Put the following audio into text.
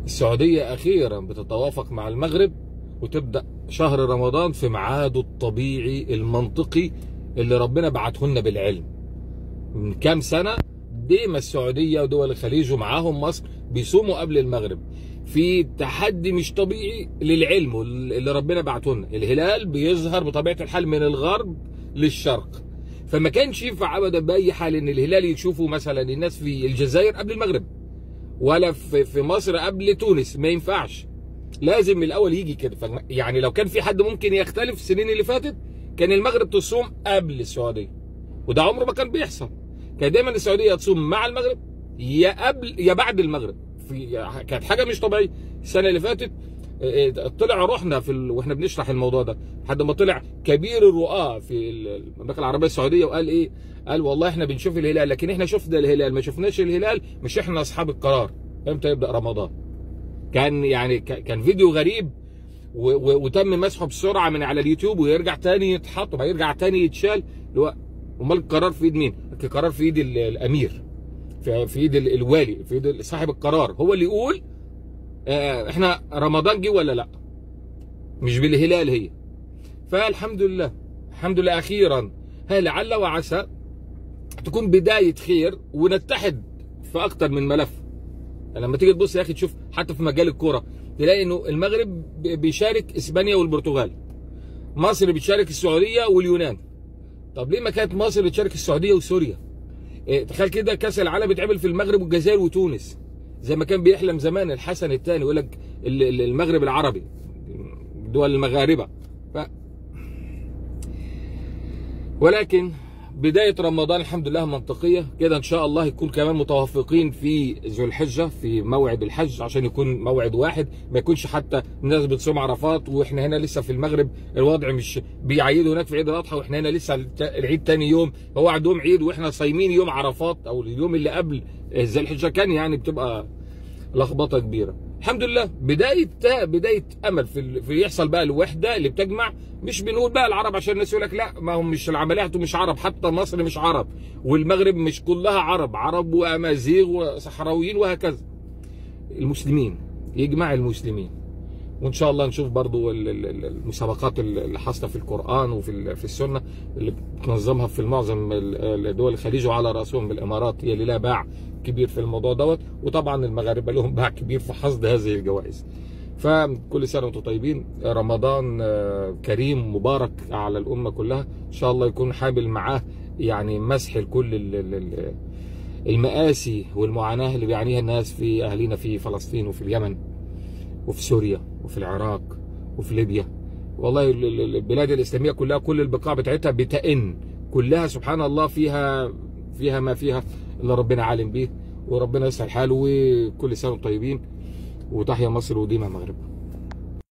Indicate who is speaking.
Speaker 1: السعودية أخيرا بتتوافق مع المغرب وتبدأ شهر رمضان في ميعاده الطبيعي المنطقي اللي ربنا بعته لنا بالعلم من كام سنة ديما السعودية ودول الخليج ومعاهم مصر بيصوموا قبل المغرب في تحدي مش طبيعي للعلم اللي ربنا بعته لنا الهلال بيظهر بطبيعة الحال من الغرب للشرق فما كانش ينفع ابدا باي حال ان الهلال يشوفوا مثلا الناس في الجزائر قبل المغرب ولا في في مصر قبل تونس ما ينفعش لازم من الاول يجي كده ف- يعني لو كان في حد ممكن يختلف السنين اللي فاتت كان المغرب تصوم قبل السعوديه وده عمره ما كان بيحصل كان دايما السعوديه تصوم مع المغرب يا قبل يا بعد المغرب في كانت حاجه مش طبيعيه السنه اللي فاتت آه، آه، طلع روحنا في ال... واحنا بنشرح الموضوع ده لحد ما طلع كبير الرؤاه في المملكه العربيه السعوديه وقال ايه؟ قال والله احنا بنشوف الهلال لكن احنا شفنا الهلال ما شفناش الهلال مش احنا اصحاب القرار امتى يبدا رمضان؟ كان يعني ك- كان فيديو غريب و... و... وتم مسحه بسرعه من على اليوتيوب ويرجع تاني يتحط وبعدين يرجع تاني يتشال اللي هو امال القرار في ايد مين؟ القرار في ايد ال- الامير في في ايد ال- الوالي في ايد صاحب القرار هو اللي يقول آه، احنا رمضان جه ولا لا مش بالهلال هي فالحمد لله الحمد لله اخيرا ها لعل وعسى تكون بدايه خير ونتحد في اكتر من ملف لما تيجي تبص يا اخي تشوف حتى في مجال الكوره تلاقي انه المغرب ب- بيشارك اسبانيا والبرتغال مصر بتشارك السعوديه واليونان طب ليه ما كانت مصر تشارك السعوديه وسوريا إيه، تخيل كده كاس العالم بيتعمل في المغرب والجزائر وتونس زي ما كان بيحلم زمان الحسن الثاني يقول لك ال- ال- المغرب العربي دول المغاربه ف... ولكن بداية رمضان الحمد لله منطقية كده إن شاء الله يكون كمان متوافقين في ذو الحجة في موعد الحج عشان يكون موعد واحد ما يكونش حتى الناس بتصوم عرفات وإحنا هنا لسه في المغرب الوضع مش بيعيدوا هناك في عيد الأضحى وإحنا هنا لسه الت- العيد تاني يوم هو عندهم عيد وإحنا صايمين يوم عرفات أو اليوم اللي قبل ذي الحجة كان يعني بتبقى لخبطه كبيره الحمد لله بدايه بدايه امل في ال- في يحصل بقى الوحده اللي بتجمع مش بنقول بقى العرب عشان الناس يقول لك لا ما هم مش العمليات مش عرب حتى مصر مش عرب والمغرب مش كلها عرب عرب وامازيغ وصحراويين وهكذا المسلمين يجمع المسلمين وان شاء الله نشوف برضو ال- ال- ال- المسابقات اللي حاصله في القران وفي ال- في السنه اللي بتنظمها في معظم ال- دول الخليج وعلى راسهم الامارات هي اللي لها باع كبير في الموضوع دوت وطبعا المغاربه لهم باع كبير في حصد هذه الجوائز فكل سنه وانتم طيبين رمضان آه، كريم مبارك على الامه كلها ان شاء الله يكون حامل معاه يعني مسح لكل ال- ال- ال- المآسي والمعاناه اللي بيعانيها الناس في اهالينا في فلسطين وفي اليمن وفي سوريا وفي العراق وفي ليبيا والله ال- ال- البلاد الاسلاميه كلها كل البقاع بتاعتها بتئن كلها سبحان الله فيها فيها ما فيها اللي ربنا عالم بيه وربنا يسهل حاله وكل سنه وانتم طيبين وتحيا مصر وديما المغرب